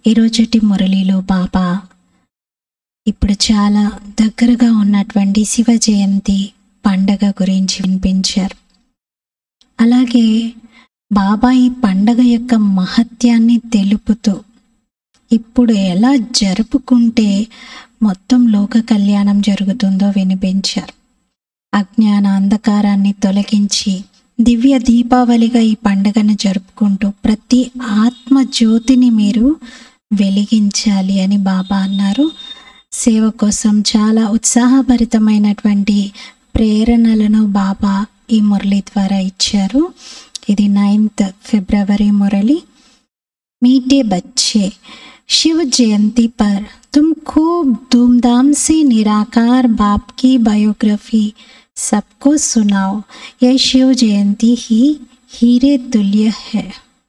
ఈరోజుటి మురళిలో బాబా ఇప్పుడు చాలా దగ్గరగా ఉన్నటువంటి శివ జయంతి పండగ గురించి వినిపించారు అలాగే బాబా ఈ పండగ యొక్క మహత్యాన్ని తెలుపుతూ ఇప్పుడు ఎలా జరుపుకుంటే మొత్తం లోక కళ్యాణం జరుగుతుందో వినిపించారు అజ్ఞాన అంధకారాన్ని తొలగించి దివ్య దీపావళిగా ఈ పండుగను జరుపుకుంటూ ప్రతి ఆత్మ జ్యోతిని మీరు వెలిగించాలి అని బాబా అన్నారు సేవ కోసం చాలా ఉత్సాహభరితమైనటువంటి ప్రేరణలను బాబా ఈ మురళి ద్వారా ఇచ్చారు ఇది నైన్త్ ఫిబ్రవరి మురళి मीठे बच्चे शिव जयंती पर तुम खूब धूमधाम से निराकार बाप की बायोग्राफी सबको सुनाओ यह शिव जयंती ही हीरे तुल्य है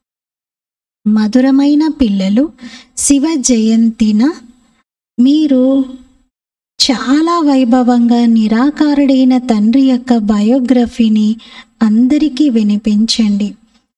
మధురమైన పిల్లలు శివ జయంతిన మీరు చాలా వైభవంగా నిరాకారుడైన తండ్రి యొక్క బయోగ్రఫీని అందరికీ వినిపించండి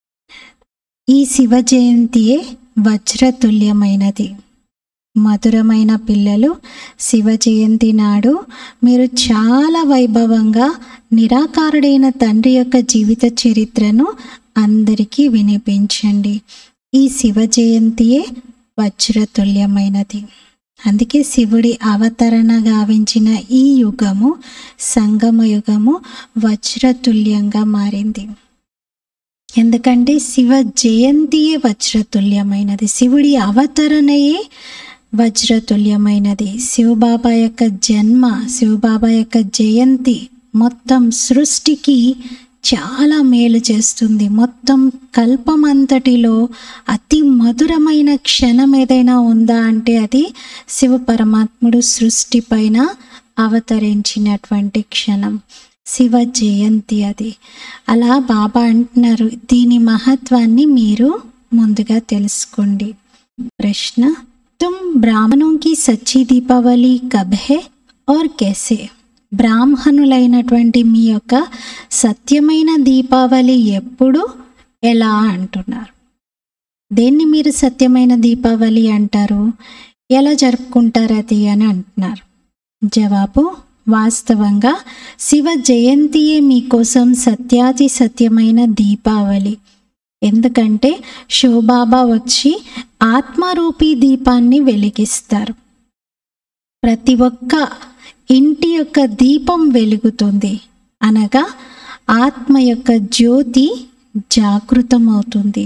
ఈ శివ జయంతియే వజ్రతుల్యమైనది మధురమైన పిల్లలు శివ జయంతి నాడు మీరు చాలా వైభవంగా నిరాకారుడైన తండ్రి యొక్క జీవిత చరిత్రను అందరికీ వినిపించండి ఈ శివ జయంతియే వజ్రతుల్యమైనది అందుకే శివుడి అవతరణ గావించిన ఈ యుగము సంగమ యుగము వజ్రతుల్యంగా మారింది ఎందుకంటే శివ జయంతియే వజ్రతుల్యమైనది శివుడి అవతరణయే వజ్రతుల్యమైనది శివబాబా యొక్క జన్మ శివబాబా యొక్క జయంతి మొత్తం సృష్టికి చాలా మేలు చేస్తుంది మొత్తం కల్పమంతటిలో అతి మధురమైన క్షణం ఏదైనా ఉందా అంటే అది శివ పరమాత్ముడు సృష్టి పైన అవతరించినటువంటి క్షణం శివ జయంతి అది అలా బాబా అంటున్నారు దీని మహత్వాన్ని మీరు ముందుగా తెలుసుకోండి ప్రశ్న తుమ్ బ్రాహ్మణం కి సచ్చి దీపావళి కబ్ హే और कैसे బ్రాహ్మణులైనటువంటి మీ యొక్క సత్యమైన దీపావళి ఎప్పుడు ఎలా అంటున్నారు దేన్ని మీరు సత్యమైన దీపావళి అంటారు ఎలా జరుపుకుంటారు అది అని అంటున్నారు జవాబు వాస్తవంగా శివ జయంతియే మీకోసం సత్యాతి సత్యమైన దీపావళి ఎందుకంటే శివబాబా వచ్చి ఆత్మరూపీ దీపాన్ని వెలిగిస్తారు ప్రతి ఒక్క ఇంటి యొక్క దీపం వెలుగుతుంది అనగా ఆత్మ యొక్క జ్యోతి జాగృతమవుతుంది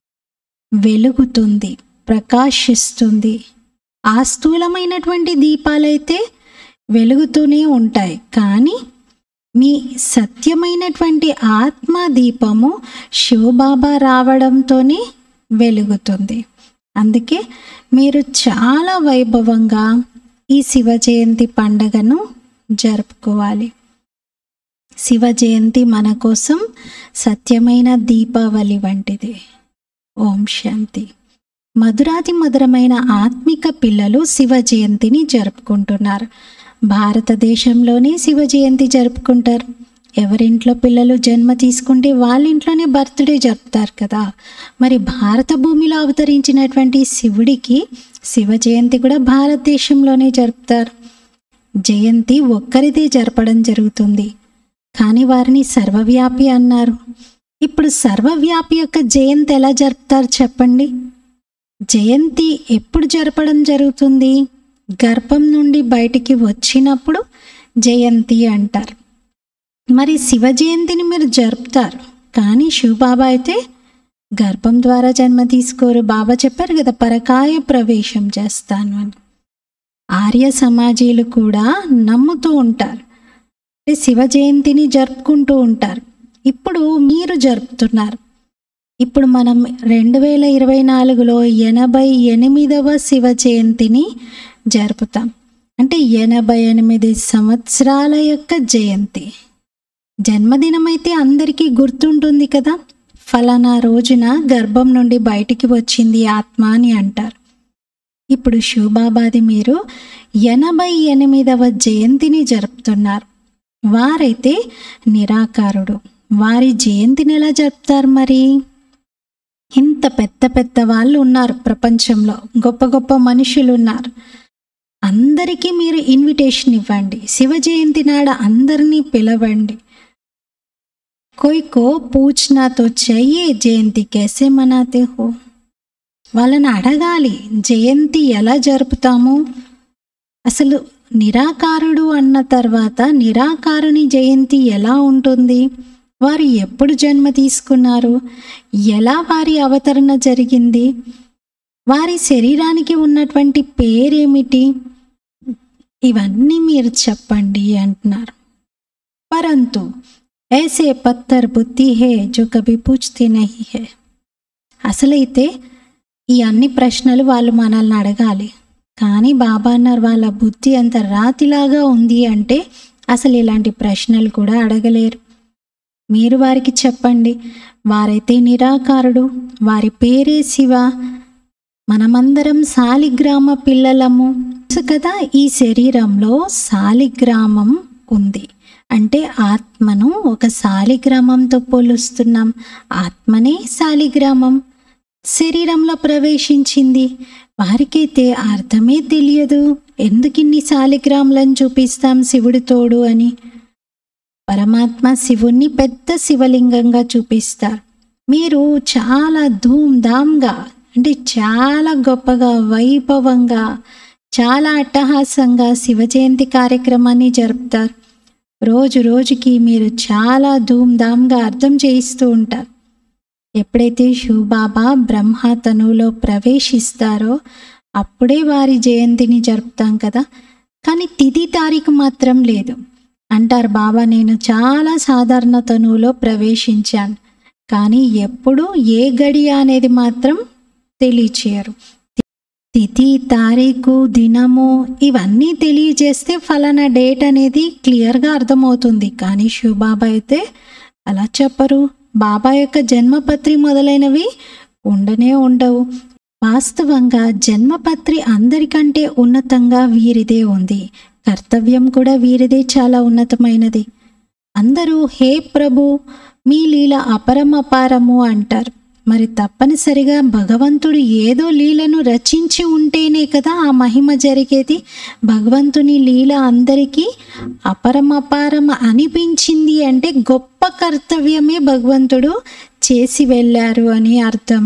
వెలుగుతుంది ప్రకాశిస్తుంది ఆ స్థూలమైనటువంటి దీపాలైతే వెలుగుతూనే ఉంటాయి కానీ మీ సత్యమైనటువంటి ఆత్మ దీపము శివబాబా రావడంతోనే వెలుగుతుంది అందుకే మీరు చాలా వైభవంగా ఈ శివ జయంతి పండగను జరుపుకోవాలి శివ జయంతి మన కోసం సత్యమైన దీపావళి వంటిది ఓం శాంతి మధురాతి మధురమైన ఆత్మిక పిల్లలు శివ జయంతిని జరుపుకుంటున్నారు భారతదేశంలోనే శివ జయంతి జరుపుకుంటారు ఎవరింట్లో పిల్లలు జన్మ తీసుకుంటే వాళ్ళ ఇంట్లోనే బర్త్డే జరుపుతారు కదా మరి భారత భూమిలో అవతరించినటువంటి శివుడికి శివ జయంతి కూడా భారతదేశంలోనే జరుపుతారు జయంతి ఒక్కరిదే జరపడం జరుగుతుంది కానీ వారిని సర్వవ్యాపి అన్నారు ఇప్పుడు సర్వవ్యాపి యొక్క జయంతి ఎలా జరుపుతారు చెప్పండి జయంతి ఎప్పుడు జరపడం జరుగుతుంది గర్భం నుండి బయటికి వచ్చినప్పుడు జయంతి అంటారు మరి శివ జయంతిని మీరు జరుపుతారు కానీ శివబాబా అయితే గర్భం ద్వారా జన్మ తీసుకోరు బాబా చెప్పారు కదా పరకాయ ప్రవేశం చేస్తాను అని ఆర్య సమాజీలు కూడా నమ్ముతూ ఉంటారు అంటే శివ జయంతిని జరుపుకుంటూ ఉంటారు ఇప్పుడు మీరు జరుపుతున్నారు ఇప్పుడు మనం రెండు వేల ఇరవై నాలుగులో ఎనభై ఎనిమిదవ శివ జయంతిని జరుపుతాం అంటే ఎనభై ఎనిమిది సంవత్సరాల యొక్క జయంతి జన్మదినం అయితే అందరికీ గుర్తుంటుంది కదా ఫలానా రోజున గర్భం నుండి బయటికి వచ్చింది ఆత్మ అని అంటారు ఇప్పుడు శివబాబాది మీరు ఎనభై ఎనిమిదవ జయంతిని జరుపుతున్నారు వారైతే నిరాకారుడు వారి జయంతిని ఎలా జరుపుతారు మరి ఇంత పెద్ద పెద్ద వాళ్ళు ఉన్నారు ప్రపంచంలో గొప్ప గొప్ప మనుషులు ఉన్నారు అందరికీ మీరు ఇన్విటేషన్ ఇవ్వండి శివ జయంతి నాడ అందరినీ పిలవండి कोई को पूछना तो चाहिए జయంతి कैसे मनाते हो వాళ్ళని అడగాలి జయంతి ఎలా జరుపుతాము అసలు నిరాకారుడు అన్న తర్వాత నిరాకారుని జయంతి ఎలా ఉంటుంది వారు ఎప్పుడు జన్మ తీసుకున్నారు ఎలా వారి అవతరణ జరిగింది వారి శరీరానికి ఉన్నటువంటి పేరేమిటి ఇవన్నీ మీరు చెప్పండి అంటున్నారు పరంతు ऐसे पत्थर बुद्धि है जो कभी पूछते नहीं है అసలైతే ఈ అన్ని ప్రశ్నలు వాళ్ళు మనల్ని అడగాలి కానీ బాబా అన్నారు వాళ్ళ బుద్ధి అంత రాతిలాగా ఉంది అంటే అసలు ఇలాంటి ప్రశ్నలు కూడా అడగలేరు మీరు వారికి చెప్పండి వారైతే నిరాకారుడు వారి పేరే శివ మనమందరం సాలిగ్రామ పిల్లలము తెలుసు కదా ఈ శరీరంలో సాలిగ్రామం ఉంది అంటే ఆత్మను ఒక సాలిగ్రామంతో పోలుస్తున్నాం ఆత్మనే సాలిగ్రామం శరీరంలో ప్రవేశించింది వారికైతే అర్థమే తెలియదు ఎందుకిన్ని సాలిగ్రాములను చూపిస్తాం శివుడి తోడు అని పరమాత్మ శివుణ్ణి పెద్ద శివలింగంగా చూపిస్తారు మీరు చాలా ధూమ్ధామ్గా అంటే చాలా గొప్పగా వైభవంగా చాలా అట్టహాసంగా శివ జయంతి కార్యక్రమాన్ని జరుపుతారు రోజు రోజుకి మీరు చాలా ధూమ్ధామ్గా అర్థం చేయిస్తూ ఉంటారు ఎప్పుడైతే శివబాబా బ్రహ్మ తనువులో ప్రవేశిస్తారో అప్పుడే వారి జయంతిని జరుపుతాం కదా కానీ తిథి తారీఖు మాత్రం లేదు అంటారు బాబా నేను చాలా సాధారణ తనువులో ప్రవేశించాను కానీ ఎప్పుడు ఏ గడియ అనేది మాత్రం తెలియచేయరు తిథి తారీఖు దినము ఇవన్నీ తెలియజేస్తే ఫలానా డేట్ అనేది క్లియర్గా అర్థమవుతుంది కానీ శివబాబా అయితే అలా చెప్పరు బాబా యొక్క జన్మపత్రి మొదలైనవి ఉండనే ఉండవు వాస్తవంగా జన్మపత్రి అందరికంటే ఉన్నతంగా వీరిదే ఉంది కర్తవ్యం కూడా వీరిదే చాలా ఉన్నతమైనది అందరూ హే ప్రభు మీ లీల అపరమపారము అంటారు మరి తప్పనిసరిగా భగవంతుడు ఏదో లీలను రచించి ఉంటేనే కదా ఆ మహిమ జరిగేది భగవంతుని లీల అందరికీ అపరమపారం అనిపించింది అంటే గొప్ప కర్తవ్యమే భగవంతుడు చేసి వెళ్ళారు అని అర్థం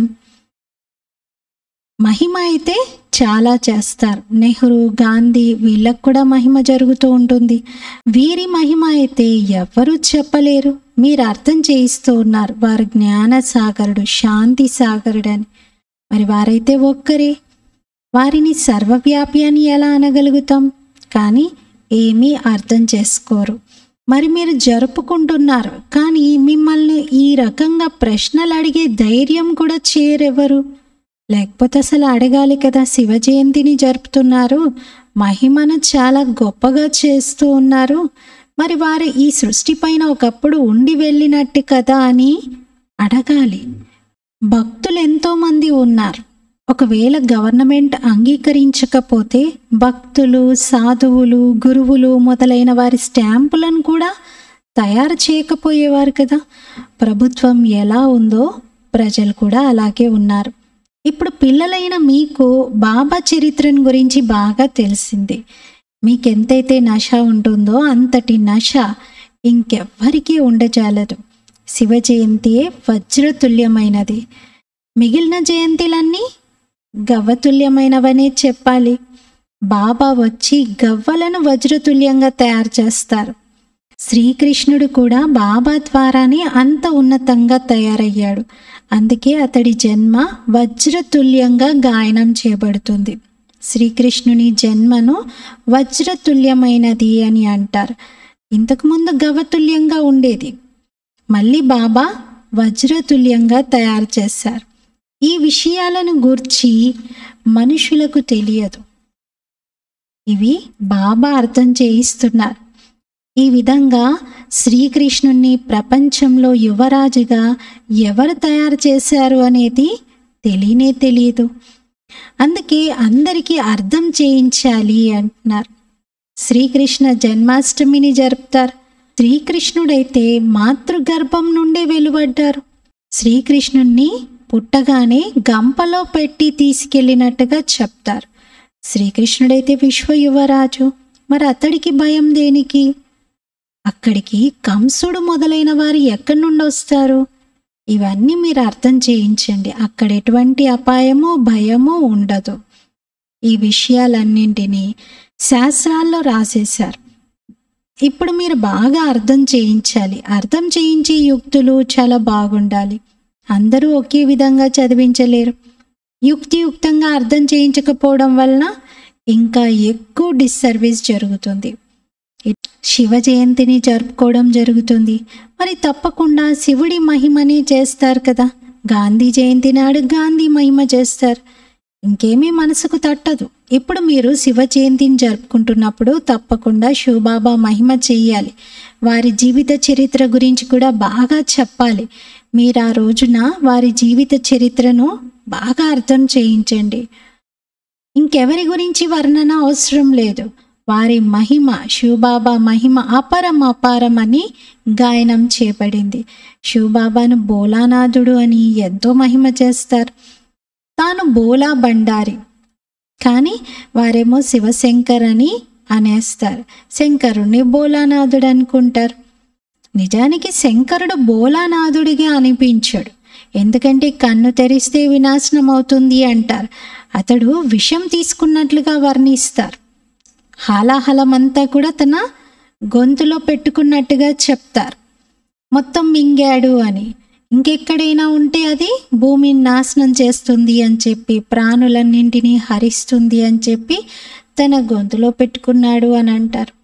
మహిమ అయితే చాలా చేస్తారు నెహ్రూ గాంధీ వీళ్ళకు కూడా మహిమ జరుగుతూ ఉంటుంది వీరి మహిమ అయితే ఎవరు చెప్పలేరు మీరు అర్థం చేయిస్తూ ఉన్నారు వారు జ్ఞాన సాగరుడు శాంతి సాగరుడు అని మరి వారైతే ఒక్కరే వారిని సర్వవ్యాపి అని ఎలా అనగలుగుతాం కానీ ఏమీ అర్థం చేసుకోరు మరి మీరు జరుపుకుంటున్నారు కానీ మిమ్మల్ని ఈ రకంగా ప్రశ్నలు అడిగే ధైర్యం కూడా చేరెవరు లేకపోతే అసలు అడగాలి కదా శివ జయంతిని జరుపుతున్నారు మహిమను చాలా గొప్పగా చేస్తూ ఉన్నారు మరి వారు ఈ సృష్టి పైన ఒకప్పుడు ఉండి వెళ్ళినట్టు కదా అని అడగాలి భక్తులు ఎంతోమంది ఉన్నారు ఒకవేళ గవర్నమెంట్ అంగీకరించకపోతే భక్తులు సాధువులు గురువులు మొదలైన వారి స్టాంపులను కూడా తయారు చేయకపోయేవారు కదా ప్రభుత్వం ఎలా ఉందో ప్రజలు కూడా అలాగే ఉన్నారు ఇప్పుడు పిల్లలైన మీకు బాబా చరిత్రను గురించి బాగా తెలిసింది మీకు ఎంతైతే నష ఉంటుందో అంతటి నష ఇంకెవ్వరికీ ఉండజాలదు శివ జయంతియే వజ్రతుల్యమైనది మిగిలిన జయంతిలన్నీ గవ్వతుల్యమైనవనే చెప్పాలి బాబా వచ్చి గవ్వలను వజ్రతుల్యంగా తయారు చేస్తారు శ్రీకృష్ణుడు కూడా బాబా ద్వారానే అంత ఉన్నతంగా తయారయ్యాడు అందుకే అతడి జన్మ వజ్రతుల్యంగా గాయనం చేయబడుతుంది శ్రీకృష్ణుని జన్మను వజ్రతుల్యమైనది అని అంటారు ఇంతకుముందు గవతుల్యంగా ఉండేది మళ్ళీ బాబా వజ్రతుల్యంగా తయారు చేశారు ఈ విషయాలను గూర్చి మనుషులకు తెలియదు ఇవి బాబా అర్థం చేయిస్తున్నారు ఈ విధంగా శ్రీకృష్ణుణ్ణి ప్రపంచంలో యువరాజుగా ఎవరు తయారు చేశారు అనేది తెలియనే తెలియదు అందుకే అందరికీ అర్థం చేయించాలి అంటున్నారు శ్రీకృష్ణ జన్మాష్టమిని జరుపుతారు శ్రీకృష్ణుడైతే మాతృగర్భం నుండే వెలువడ్డారు శ్రీకృష్ణుణ్ణి పుట్టగానే గంపలో పెట్టి తీసుకెళ్ళినట్టుగా చెప్తారు శ్రీకృష్ణుడైతే విశ్వ యువరాజు మరి అతడికి భయం దేనికి అక్కడికి కంసుడు మొదలైన వారు ఎక్కడి నుండి వస్తారు ఇవన్నీ మీరు అర్థం చేయించండి అక్కడ ఎటువంటి అపాయము భయము ఉండదు ఈ విషయాలన్నింటినీ శాస్త్రాల్లో రాసేశారు ఇప్పుడు మీరు బాగా అర్థం చేయించాలి అర్థం చేయించే యుక్తులు చాలా బాగుండాలి అందరూ ఒకే విధంగా చదివించలేరు యుక్తియుక్తంగా అర్థం చేయించకపోవడం వలన ఇంకా ఎక్కువ డిస్సర్వీస్ జరుగుతుంది శివ జయంతిని జరుపుకోవడం జరుగుతుంది మరి తప్పకుండా శివుడి మహిమని చేస్తారు కదా గాంధీ జయంతి నాడు గాంధీ మహిమ చేస్తారు ఇంకేమీ మనసుకు తట్టదు ఇప్పుడు మీరు శివ జయంతిని జరుపుకుంటున్నప్పుడు తప్పకుండా శివబాబా మహిమ చెయ్యాలి వారి జీవిత చరిత్ర గురించి కూడా బాగా చెప్పాలి మీరు ఆ రోజున వారి జీవిత చరిత్రను బాగా అర్థం చేయించండి ఇంకెవరి గురించి వర్ణన అవసరం లేదు వారి మహిమ శివబాబా మహిమ అపరం అపారం అని గాయనం చేయబడింది శివబాబాను బోలానాథుడు అని ఎంతో మహిమ చేస్తారు తాను బోలా బండారి కానీ వారేమో శివశంకర్ అని అనేస్తారు శంకరుణ్ణి బోలానాథుడు అనుకుంటారు నిజానికి శంకరుడు బోలానాథుడిగా అనిపించాడు ఎందుకంటే కన్ను తెరిస్తే వినాశనం అవుతుంది అంటారు అతడు విషం తీసుకున్నట్లుగా వర్ణిస్తారు హాలాహలమంతా కూడా తన గొంతులో పెట్టుకున్నట్టుగా చెప్తారు మొత్తం మింగాడు అని ఇంకెక్కడైనా ఉంటే అది భూమిని నాశనం చేస్తుంది అని చెప్పి ప్రాణులన్నింటినీ హరిస్తుంది అని చెప్పి తన గొంతులో పెట్టుకున్నాడు అని అంటారు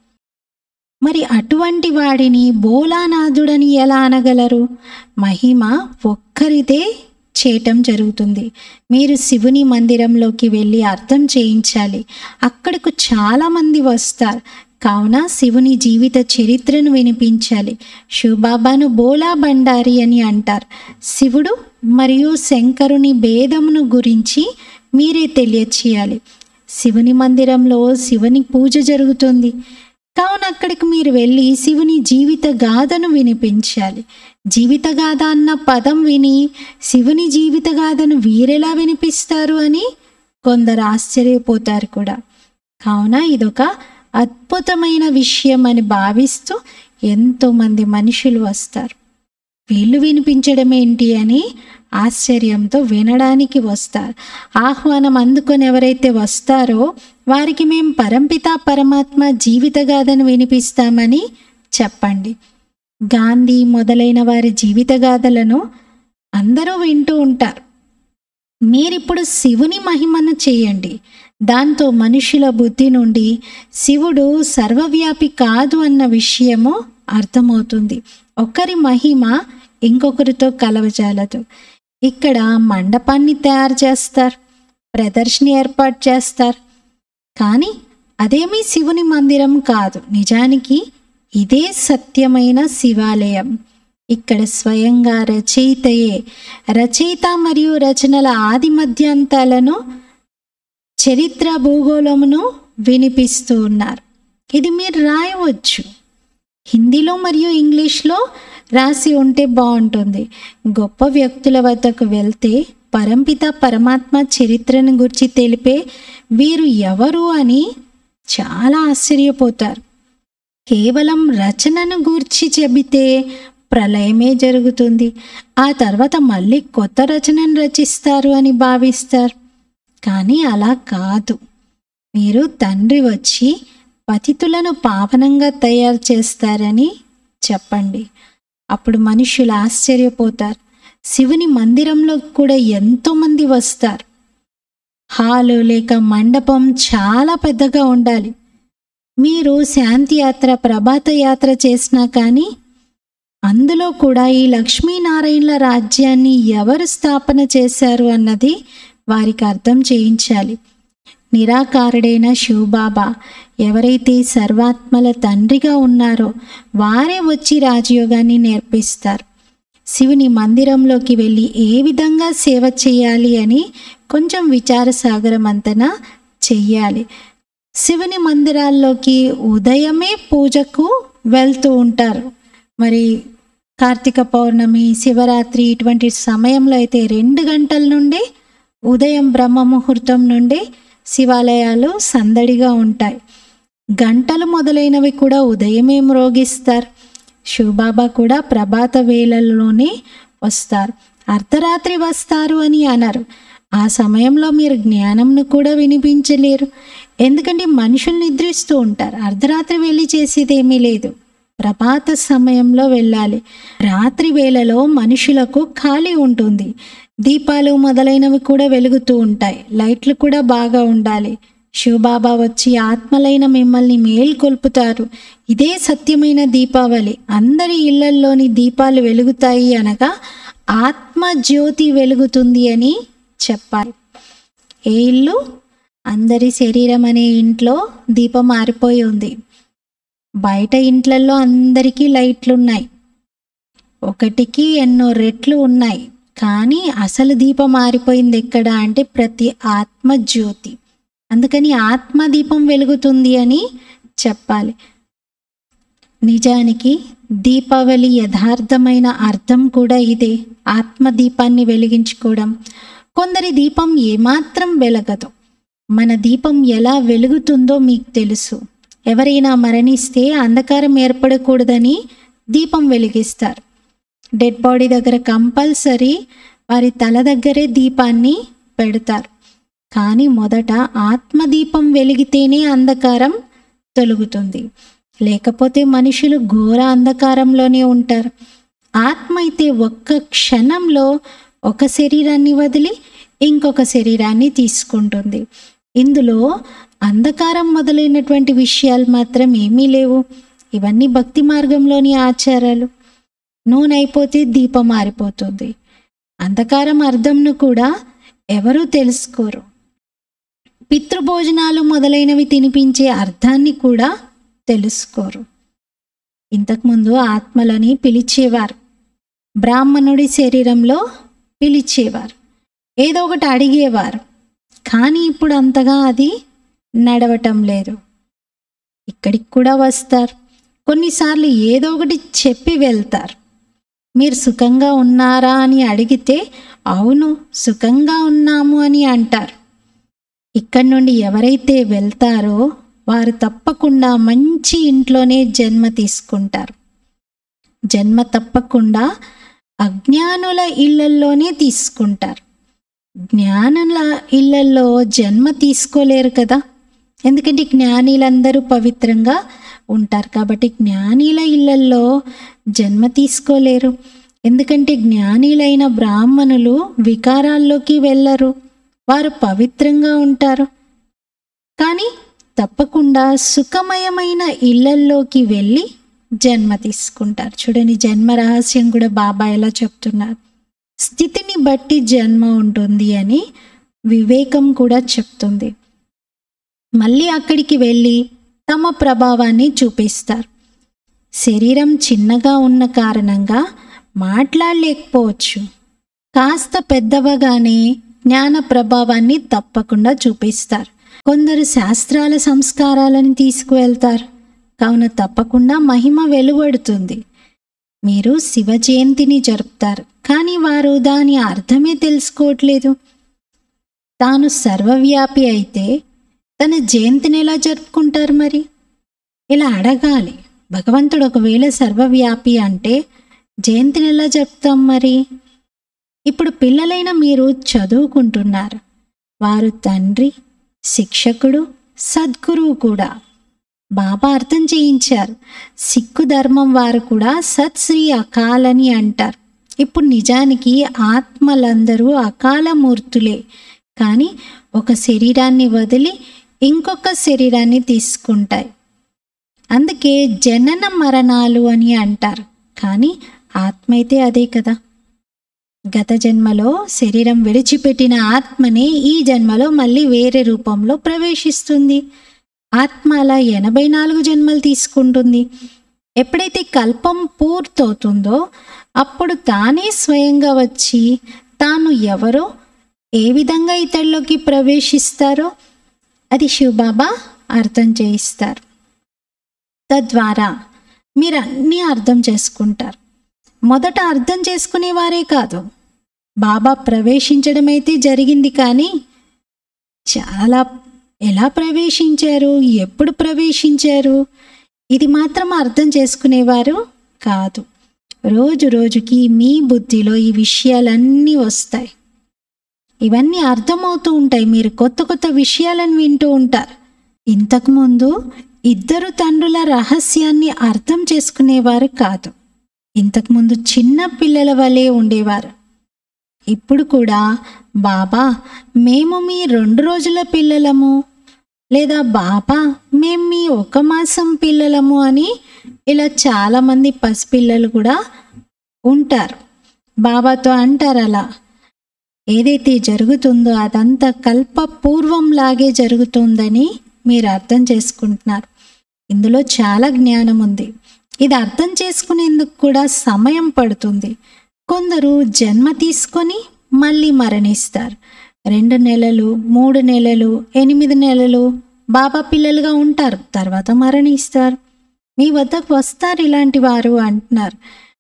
మరి అటువంటి వాడిని బోలానాథుడని ఎలా అనగలరు మహిమ ఒక్కరిదే చేయటం జరుగుతుంది మీరు శివుని మందిరంలోకి వెళ్ళి అర్థం చేయించాలి అక్కడకు చాలామంది వస్తారు కావున శివుని జీవిత చరిత్రను వినిపించాలి శివబాబాను బోలా బండారి అని అంటారు శివుడు మరియు శంకరుని భేదమును గురించి మీరే తెలియచేయాలి శివుని మందిరంలో శివుని పూజ జరుగుతుంది కావున అక్కడికి మీరు వెళ్ళి శివుని జీవిత గాథను వినిపించాలి జీవిత గాథ అన్న పదం విని శివుని జీవిత గాథను వీరెలా వినిపిస్తారు అని కొందరు ఆశ్చర్యపోతారు కూడా కావున ఇదొక అద్భుతమైన విషయం అని భావిస్తూ ఎంతోమంది మనుషులు వస్తారు వీళ్ళు వినిపించడం ఏంటి అని ఆశ్చర్యంతో వినడానికి వస్తారు ఆహ్వానం అందుకొని ఎవరైతే వస్తారో వారికి మేము పరంపిత పరమాత్మ జీవిత గాథను వినిపిస్తామని చెప్పండి గాంధీ మొదలైన వారి జీవిత గాథలను అందరూ వింటూ ఉంటారు మీరిప్పుడు శివుని మహిమను చేయండి దాంతో మనుషుల బుద్ధి నుండి శివుడు సర్వవ్యాపి కాదు అన్న విషయము అర్థమవుతుంది ఒకరి మహిమ ఇంకొకరితో కలవజాలదు ఇక్కడ మండపాన్ని తయారు చేస్తారు ప్రదర్శన ఏర్పాటు చేస్తారు కానీ అదేమీ శివుని మందిరం కాదు నిజానికి ఇదే సత్యమైన శివాలయం ఇక్కడ స్వయంగా రచయితయే రచయిత మరియు రచనల ఆది మధ్యాంతాలను చరిత్ర భూగోళమును వినిపిస్తూ ఉన్నారు ఇది మీరు రాయవచ్చు హిందీలో మరియు ఇంగ్లీష్లో రాసి ఉంటే బాగుంటుంది గొప్ప వ్యక్తుల వద్దకు వెళ్తే పరంపిత పరమాత్మ చరిత్రను గురించి తెలిపే వీరు ఎవరు అని చాలా ఆశ్చర్యపోతారు కేవలం రచనను గూర్చి చెబితే ప్రళయమే జరుగుతుంది ఆ తర్వాత మళ్ళీ కొత్త రచనను రచిస్తారు అని భావిస్తారు కానీ అలా కాదు మీరు తండ్రి వచ్చి పతితులను పావనంగా తయారు చేస్తారని చెప్పండి అప్పుడు మనుషులు ఆశ్చర్యపోతారు శివుని మందిరంలో కూడా ఎంతోమంది వస్తారు హాలు లేక మండపం చాలా పెద్దగా ఉండాలి మీరు శాంతి యాత్ర ప్రభాత యాత్ర చేసినా కానీ అందులో కూడా ఈ లక్ష్మీనారాయణల రాజ్యాన్ని ఎవరు స్థాపన చేశారు అన్నది వారికి అర్థం చేయించాలి నిరాకారుడైన శివబాబా ఎవరైతే సర్వాత్మల తండ్రిగా ఉన్నారో వారే వచ్చి రాజయోగాన్ని నేర్పిస్తారు శివుని మందిరంలోకి వెళ్ళి ఏ విధంగా సేవ చేయాలి అని కొంచెం విచారసాగరం అంతనా చెయ్యాలి శివుని మందిరాల్లోకి ఉదయమే పూజకు వెళ్తూ ఉంటారు మరి కార్తీక పౌర్ణమి శివరాత్రి ఇటువంటి సమయంలో అయితే రెండు గంటల నుండి ఉదయం బ్రహ్మ ముహూర్తం నుండి శివాలయాలు సందడిగా ఉంటాయి గంటలు మొదలైనవి కూడా ఉదయమే మ్రోగిస్తారు శివబాబా కూడా ప్రభాత వేళల్లోనే వస్తారు అర్ధరాత్రి వస్తారు అని అన్నారు ఆ సమయంలో మీరు జ్ఞానంను కూడా వినిపించలేరు ఎందుకంటే మనుషులు నిద్రిస్తూ ఉంటారు అర్ధరాత్రి వెళ్ళి చేసేది ఏమీ లేదు ప్రభాత సమయంలో వెళ్ళాలి రాత్రి వేళలో మనుషులకు ఖాళీ ఉంటుంది దీపాలు మొదలైనవి కూడా వెలుగుతూ ఉంటాయి లైట్లు కూడా బాగా ఉండాలి శివబాబా వచ్చి ఆత్మలైన మిమ్మల్ని మేల్కొల్పుతారు ఇదే సత్యమైన దీపావళి అందరి ఇళ్లల్లోని దీపాలు వెలుగుతాయి అనగా ఆత్మ జ్యోతి వెలుగుతుంది అని చెప్పాలి ఏ ఇల్లు అందరి శరీరం అనే ఇంట్లో దీపం మారిపోయి ఉంది బయట ఇంట్లల్లో అందరికీ లైట్లు ఉన్నాయి ఒకటికి ఎన్నో రెట్లు ఉన్నాయి కానీ అసలు దీపం మారిపోయింది ఎక్కడ అంటే ప్రతి ఆత్మ జ్యోతి అందుకని ఆత్మ దీపం వెలుగుతుంది అని చెప్పాలి నిజానికి దీపావళి యథార్థమైన అర్థం కూడా ఇదే ఆత్మ దీపాన్ని వెలిగించుకోవడం కొందరి దీపం ఏమాత్రం వెలగదు మన దీపం ఎలా వెలుగుతుందో మీకు తెలుసు ఎవరైనా మరణిస్తే అంధకారం ఏర్పడకూడదని దీపం వెలిగిస్తారు డెడ్ బాడీ దగ్గర కంపల్సరీ వారి తల దగ్గరే దీపాన్ని పెడతారు కానీ మొదట ఆత్మదీపం వెలిగితేనే అంధకారం తొలుగుతుంది లేకపోతే మనుషులు ఘోర అంధకారంలోనే ఉంటారు ఆత్మ అయితే ఒక్క క్షణంలో ఒక శరీరాన్ని వదిలి ఇంకొక శరీరాన్ని తీసుకుంటుంది ఇందులో అంధకారం మొదలైనటువంటి విషయాలు మాత్రం ఏమీ లేవు ఇవన్నీ భక్తి మార్గంలోని ఆచారాలు నూనె అయిపోతే దీపం మారిపోతుంది అంధకారం అర్థంను కూడా ఎవరూ తెలుసుకోరు పితృభోజనాలు మొదలైనవి తినిపించే అర్థాన్ని కూడా తెలుసుకోరు ఇంతకుముందు ఆత్మలని పిలిచేవారు బ్రాహ్మణుడి శరీరంలో పిలిచేవారు ఏదో ఒకటి అడిగేవారు కానీ ఇప్పుడు అంతగా అది నడవటం లేదు ఇక్కడికి కూడా వస్తారు కొన్నిసార్లు ఏదో ఒకటి చెప్పి వెళ్తారు మీరు సుఖంగా ఉన్నారా అని అడిగితే అవును సుఖంగా ఉన్నాము అని అంటారు ఇక్కడి నుండి ఎవరైతే వెళ్తారో వారు తప్పకుండా మంచి ఇంట్లోనే జన్మ తీసుకుంటారు జన్మ తప్పకుండా అజ్ఞానుల ఇళ్లల్లోనే తీసుకుంటారు జ్ఞానుల ఇళ్లల్లో జన్మ తీసుకోలేరు కదా ఎందుకంటే జ్ఞానీలందరూ పవిత్రంగా ఉంటారు కాబట్టి జ్ఞానీల ఇళ్లల్లో జన్మ తీసుకోలేరు ఎందుకంటే జ్ఞానీలైన బ్రాహ్మణులు వికారాల్లోకి వెళ్ళరు వారు పవిత్రంగా ఉంటారు కానీ తప్పకుండా సుఖమయమైన ఇళ్లల్లోకి వెళ్ళి జన్మ తీసుకుంటారు చూడండి జన్మ రహస్యం కూడా బాబా ఎలా చెప్తున్నారు స్థితిని బట్టి జన్మ ఉంటుంది అని వివేకం కూడా చెప్తుంది మళ్ళీ అక్కడికి వెళ్ళి తమ ప్రభావాన్ని చూపిస్తారు శరీరం చిన్నగా ఉన్న కారణంగా మాట్లాడలేకపోవచ్చు కాస్త పెద్దవగానే జ్ఞాన ప్రభావాన్ని తప్పకుండా చూపిస్తారు కొందరు శాస్త్రాల సంస్కారాలను తీసుకువెళ్తారు కావున తప్పకుండా మహిమ వెలువడుతుంది మీరు శివ జయంతిని జరుపుతారు కానీ వారు దాని అర్థమే తెలుసుకోవట్లేదు తాను సర్వవ్యాపి అయితే తన జయంతిని ఎలా జరుపుకుంటారు మరి ఇలా అడగాలి భగవంతుడు ఒకవేళ సర్వవ్యాపి అంటే జయంతిని ఎలా జరుపుతాం మరి ఇప్పుడు పిల్లలైన మీరు చదువుకుంటున్నారు వారు తండ్రి శిక్షకుడు సద్గురువు కూడా బాబా అర్థం చేయించారు సిక్కు ధర్మం వారు కూడా సత్ శ్రీ అకాల్ అని అంటారు ఇప్పుడు నిజానికి ఆత్మలందరూ అకాల మూర్తులే కానీ ఒక శరీరాన్ని వదిలి ఇంకొక శరీరాన్ని తీసుకుంటాయి అందుకే జనన మరణాలు అని అంటారు కానీ ఆత్మ అయితే అదే కదా గత జన్మలో శరీరం విడిచిపెట్టిన ఆత్మనే ఈ జన్మలో మళ్ళీ వేరే రూపంలో ప్రవేశిస్తుంది ఆత్మ అలా ఎనభై నాలుగు జన్మలు తీసుకుంటుంది ఎప్పుడైతే కల్పం పూర్తవుతుందో అప్పుడు తానే స్వయంగా వచ్చి తాను ఎవరో ఏ విధంగా ఇతడిలోకి ప్రవేశిస్తారో అది శివబాబా అర్థం చేయిస్తారు తద్వారా మీరు అన్నీ అర్థం చేసుకుంటారు మొదట అర్థం చేసుకునేవారే కాదు బాబా ప్రవేశించడం అయితే జరిగింది కానీ చాలా ఎలా ప్రవేశించారు ఎప్పుడు ప్రవేశించారు ఇది మాత్రం అర్థం చేసుకునేవారు కాదు రోజు రోజుకి మీ బుద్ధిలో ఈ విషయాలన్నీ వస్తాయి ఇవన్నీ అర్థమవుతూ ఉంటాయి మీరు కొత్త కొత్త విషయాలను వింటూ ఉంటారు ఇంతకుముందు ఇద్దరు తండ్రుల రహస్యాన్ని అర్థం చేసుకునేవారు కాదు ఇంతకుముందు చిన్న పిల్లల వలె ఉండేవారు ఇప్పుడు కూడా బాబా మేము మీ రెండు రోజుల పిల్లలము లేదా బాబా మేము మీ ఒక మాసం పిల్లలము అని ఇలా చాలామంది పసిపిల్లలు కూడా ఉంటారు బాబాతో అంటారు అలా ఏదైతే జరుగుతుందో అదంతా కల్ప పూర్వంలాగే జరుగుతుందని మీరు అర్థం చేసుకుంటున్నారు ఇందులో చాలా జ్ఞానం ఉంది ఇది అర్థం చేసుకునేందుకు కూడా సమయం పడుతుంది కొందరు జన్మ తీసుకొని మళ్ళీ మరణిస్తారు రెండు నెలలు మూడు నెలలు ఎనిమిది నెలలు బాబా పిల్లలుగా ఉంటారు తర్వాత మరణిస్తారు మీ వద్దకు వస్తారు ఇలాంటి వారు అంటున్నారు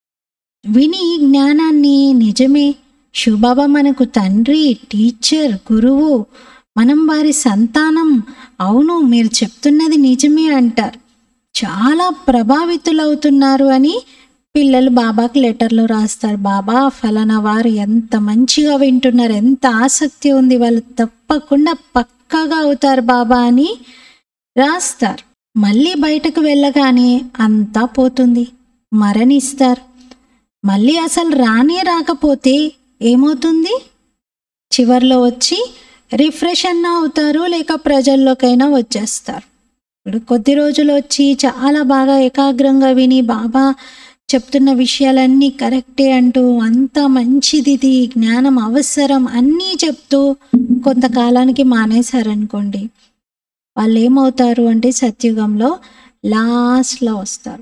విని ఈ జ్ఞానాన్ని నిజమే శివబాబా మనకు తండ్రి టీచర్ గురువు మనం వారి సంతానం అవును మీరు చెప్తున్నది నిజమే అంటారు చాలా ప్రభావితులవుతున్నారు అని పిల్లలు బాబాకి లెటర్లు రాస్తారు బాబా ఫలానా వారు ఎంత మంచిగా వింటున్నారు ఎంత ఆసక్తి ఉంది వాళ్ళు తప్పకుండా పక్కాగా అవుతారు బాబా అని రాస్తారు మళ్ళీ బయటకు వెళ్ళగానే అంతా పోతుంది మరణిస్తారు మళ్ళీ అసలు రానే రాకపోతే ఏమవుతుంది చివర్లో వచ్చి రిఫ్రెష్ అన్న అవుతారు లేక ప్రజల్లోకైనా వచ్చేస్తారు ఇప్పుడు కొద్ది రోజులు వచ్చి చాలా బాగా ఏకాగ్రంగా విని బాబా చెప్తున్న విషయాలన్నీ కరెక్టే అంటూ అంతా మంచిది ఇది జ్ఞానం అవసరం అన్నీ చెప్తూ కొంతకాలానికి మానేశారనుకోండి వాళ్ళు ఏమవుతారు అంటే సత్యుగంలో లాస్ట్లో వస్తారు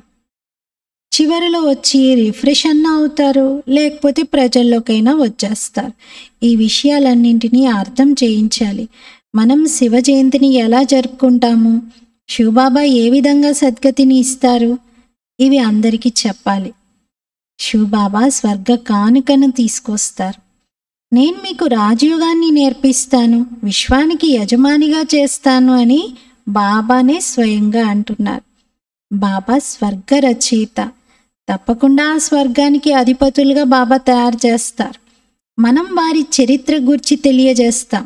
చివరిలో వచ్చి రిఫ్రెష్ అన్న అవుతారు లేకపోతే ప్రజల్లోకైనా వచ్చేస్తారు ఈ విషయాలన్నింటినీ అర్థం చేయించాలి మనం శివ జయంతిని ఎలా జరుపుకుంటాము శివబాబా ఏ విధంగా సద్గతిని ఇస్తారు ఇవి అందరికీ చెప్పాలి శివబాబా స్వర్గ కానుకను తీసుకొస్తారు నేను మీకు రాజయోగాన్ని నేర్పిస్తాను విశ్వానికి యజమానిగా చేస్తాను అని బాబానే స్వయంగా అంటున్నారు బాబా స్వర్గ రచయిత తప్పకుండా ఆ స్వర్గానికి అధిపతులుగా బాబా తయారు చేస్తారు మనం వారి చరిత్ర గురించి తెలియజేస్తాం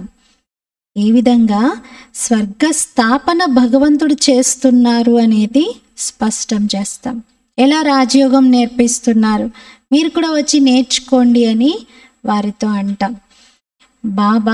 ఏ విధంగా స్వర్గ స్థాపన భగవంతుడు చేస్తున్నారు అనేది స్పష్టం చేస్తాం ఎలా రాజయోగం నేర్పిస్తున్నారు మీరు కూడా వచ్చి నేర్చుకోండి అని వారితో అంటాం బాబా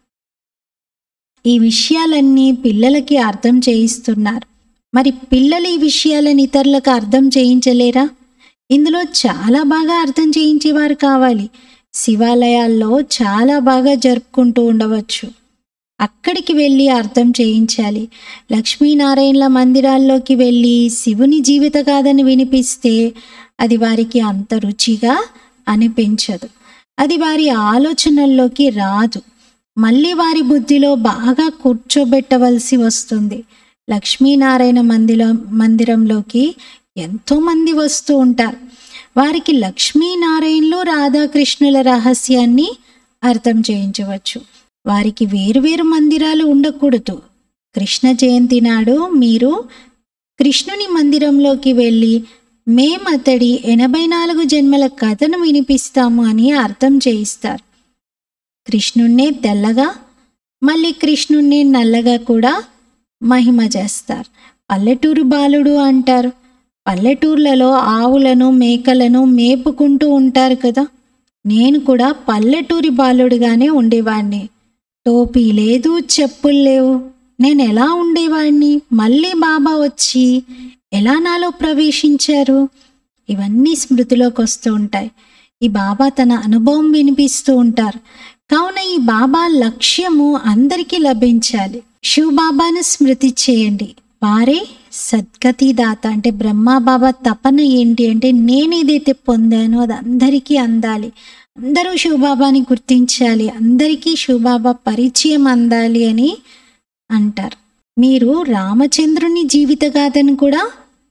ఈ విషయాలన్నీ పిల్లలకి అర్థం చేయిస్తున్నారు మరి పిల్లలు ఈ విషయాలను ఇతరులకు అర్థం చేయించలేరా ఇందులో చాలా బాగా అర్థం చేయించేవారు కావాలి శివాలయాల్లో చాలా బాగా జరుపుకుంటూ ఉండవచ్చు అక్కడికి వెళ్ళి అర్థం చేయించాలి లక్ష్మీనారాయణల మందిరాల్లోకి వెళ్ళి శివుని జీవిత గాథని వినిపిస్తే అది వారికి అంత రుచిగా అనిపించదు అది వారి ఆలోచనల్లోకి రాదు మళ్ళీ వారి బుద్ధిలో బాగా కూర్చోబెట్టవలసి వస్తుంది లక్ష్మీనారాయణ మందిర మందిరంలోకి ఎంతోమంది వస్తూ ఉంటారు వారికి లక్ష్మీనారాయణలు రాధాకృష్ణుల రహస్యాన్ని అర్థం చేయించవచ్చు వారికి వేరువేరు మందిరాలు ఉండకూడదు కృష్ణ జయంతి నాడు మీరు కృష్ణుని మందిరంలోకి వెళ్ళి మేమతడి ఎనభై నాలుగు జన్మల కథను వినిపిస్తాము అని అర్థం చేయిస్తారు కృష్ణుణ్ణే తెల్లగా మళ్ళీ కృష్ణుణ్ణి నల్లగా కూడా మహిమ చేస్తారు పల్లెటూరు బాలుడు అంటారు పల్లెటూర్లలో ఆవులను మేకలను మేపుకుంటూ ఉంటారు కదా నేను కూడా పల్లెటూరి బాలుడిగానే ఉండేవాడిని టోపీ లేదు చెప్పులు లేవు నేను ఎలా ఉండేవాడిని మళ్ళీ బాబా వచ్చి ఎలా నాలో ప్రవేశించారు ఇవన్నీ స్మృతిలోకి వస్తూ ఉంటాయి ఈ బాబా తన అనుభవం వినిపిస్తూ ఉంటారు కావున ఈ బాబా లక్ష్యము అందరికీ లభించాలి శివ బాబాను స్మృతి చేయండి వారే సద్గతి దాత అంటే బ్రహ్మ బాబా తపన ఏంటి అంటే నేను ఏదైతే పొందానో అది అందరికీ అందాలి అందరూ శివబాబాని గుర్తించాలి అందరికీ శివబాబా పరిచయం అందాలి అని అంటారు మీరు రామచంద్రుని జీవిత గాథను కూడా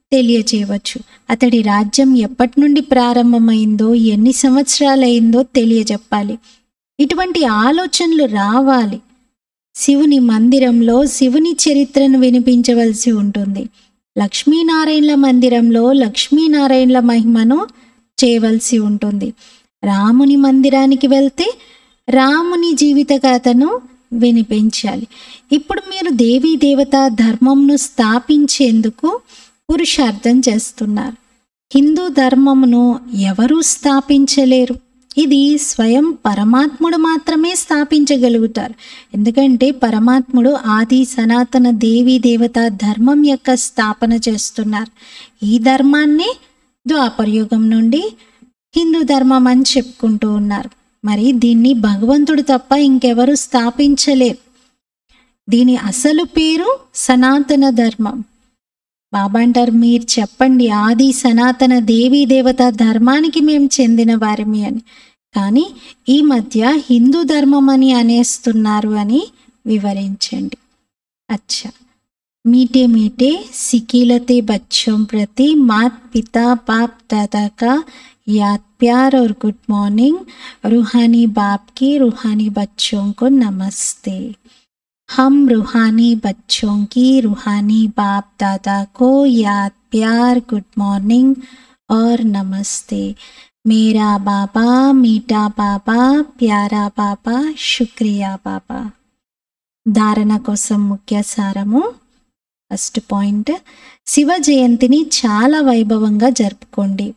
తెలియచేయవచ్చు అతడి రాజ్యం ఎప్పటి నుండి ప్రారంభమైందో ఎన్ని సంవత్సరాలైందో తెలియజెప్పాలి ఇటువంటి ఆలోచనలు రావాలి శివుని మందిరంలో శివుని చరిత్రను వినిపించవలసి ఉంటుంది లక్ష్మీనారాయణల మందిరంలో లక్ష్మీనారాయణల మహిమను చేయవలసి ఉంటుంది రాముని మందిరానికి వెళ్తే రాముని జీవిత కథను వినిపించాలి ఇప్పుడు మీరు దేవీ దేవత ధర్మంను స్థాపించేందుకు పురుషార్థం చేస్తున్నారు హిందూ ధర్మమును ఎవరూ స్థాపించలేరు ఇది స్వయం పరమాత్ముడు మాత్రమే స్థాపించగలుగుతారు ఎందుకంటే పరమాత్ముడు ఆది సనాతన దేవీ దేవత ధర్మం యొక్క స్థాపన చేస్తున్నారు ఈ ధర్మాన్ని ద్వాపరయుగం నుండి హిందూ ధర్మం అని చెప్పుకుంటూ ఉన్నారు మరి దీన్ని భగవంతుడు తప్ప ఇంకెవరు స్థాపించలేరు దీని అసలు పేరు సనాతన ధర్మం బాబా అంటారు మీరు చెప్పండి ఆది సనాతన దేవీ దేవత ధర్మానికి మేము చెందిన వారిమి అని కానీ ఈ మధ్య హిందూ ధర్మం అని అనేస్తున్నారు అని వివరించండి అచ్చా मीठे मीठे सिकीलते बच्चों प्रति मात पिता बाप दादा का याद प्यार और गुड मॉर्निंग रूहानी बाप की रूहानी बच्चों को नमस्ते हम रूहानी बच्चों की रूहानी बाप दादा को याद प्यार गुड मॉर्निंग और नमस्ते मेरा बाबा मीठा बाबा प्यारा बाबा शुक्रिया బాబా ధారణ కోసం ముఖ్య సారము ఫస్ట్ పాయింట్ శివ జయంతిని చాలా వైభవంగా జరుపుకోండి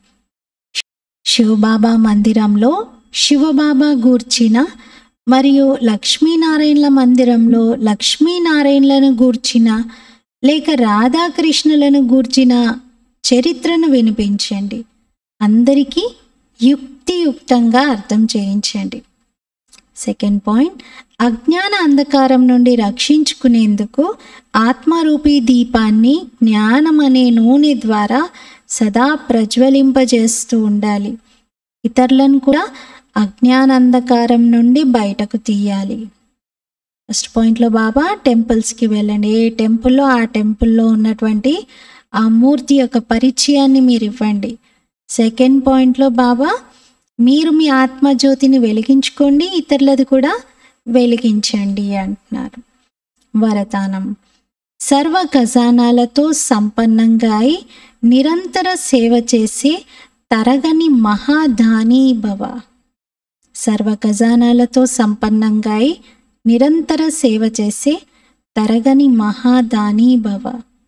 శివబాబా మందిరంలో శివబాబా గూర్చిన మరియు లక్ష్మీనారాయణల మందిరంలో లక్ష్మీనారాయణలను గూర్చిన లేక రాధాకృష్ణులను గూర్చిన చరిత్రను వినిపించండి అందరికీ యుక్తియుక్తంగా అర్థం చేయించండి సెకండ్ పాయింట్ అజ్ఞాన అంధకారం నుండి రక్షించుకునేందుకు ఆత్మరూపీ దీపాన్ని జ్ఞానం అనే నూనె ద్వారా సదా ప్రజ్వలింపజేస్తూ ఉండాలి ఇతరులను కూడా అజ్ఞాన అంధకారం నుండి బయటకు తీయాలి ఫస్ట్ పాయింట్లో బాబా టెంపుల్స్కి వెళ్ళండి ఏ టెంపుల్లో ఆ టెంపుల్లో ఉన్నటువంటి ఆ మూర్తి యొక్క పరిచయాన్ని మీరు ఇవ్వండి సెకండ్ పాయింట్లో బాబా మీరు మీ ఆత్మజ్యోతిని వెలిగించుకోండి ఇతరులది కూడా వెలిగించండి అంటున్నారు వరదానం సర్వ ఖజానాలతో సంపన్నంగా అయి నిరంతర సేవ చేసే తరగని మహాదానీ భవ సర్వ ఖజానాలతో సంపన్నంగా అయి నిరంతర సేవ చేసే తరగని మహాదానీ భవ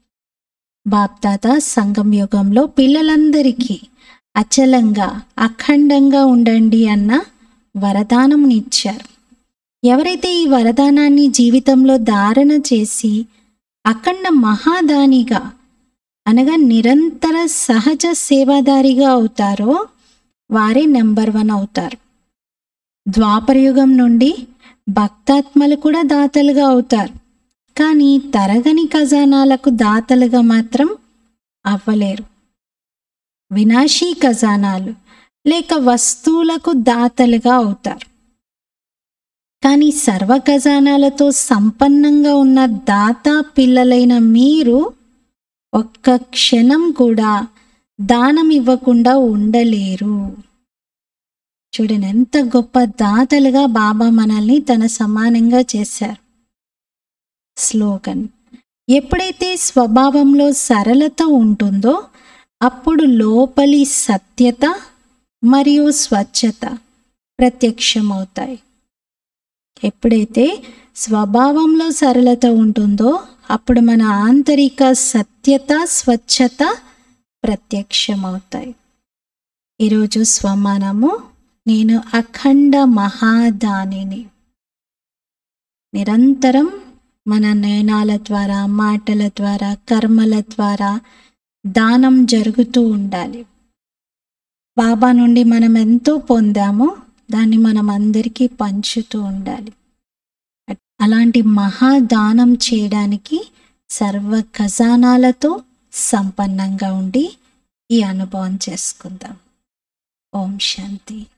బాప్దాత సంగం యుగంలో పిల్లలందరికీ అచలంగా అఖండంగా ఉండండి అన్న వరదానంనిచ్చారు ఎవరైతే ఈ వరదానాన్ని జీవితంలో ధారణ చేసి అఖండ మహాదానిగా అనగా నిరంతర సహజ సేవాదారిగా అవుతారో వారే నెంబర్ వన్ అవుతారు ద్వాపరయుగం నుండి భక్తాత్మలు కూడా దాతలుగా అవుతారు కానీ తరగని ఖజానాలకు దాతలుగా మాత్రం అవ్వలేరు వినాశీ ఖజానాలు లేక వస్తువులకు దాతలుగా అవుతారు కానీ సర్వ ఖజానాలతో సంపన్నంగా ఉన్న దాత పిల్లలైన మీరు ఒక్క క్షణం కూడా దానం ఇవ్వకుండా ఉండలేరు చూడండి ఎంత గొప్ప దాతలుగా బాబా మనల్ని తన సమానంగా చేశారు స్లోగన్ ఎప్పుడైతే స్వభావంలో సరళత ఉంటుందో అప్పుడు లోపలి సత్యత మరియు స్వచ్ఛత ప్రత్యక్షమవుతాయి ఎప్పుడైతే స్వభావంలో సరళత ఉంటుందో అప్పుడు మన ఆంతరిక సత్యత స్వచ్ఛత ప్రత్యక్షమవుతాయి ఈరోజు స్వమానము నేను అఖండ మహాదానిని నిరంతరం మన నయనాల ద్వారా మాటల ద్వారా కర్మల ద్వారా దానం జరుగుతూ ఉండాలి బాబా నుండి మనం ఎంతో పొందామో దాన్ని మనం అందరికీ పంచుతూ ఉండాలి అలాంటి మహాదానం చేయడానికి సర్వ ఖజానాలతో సంపన్నంగా ఉండి ఈ అనుభవం చేసుకుందాం ఓం శాంతి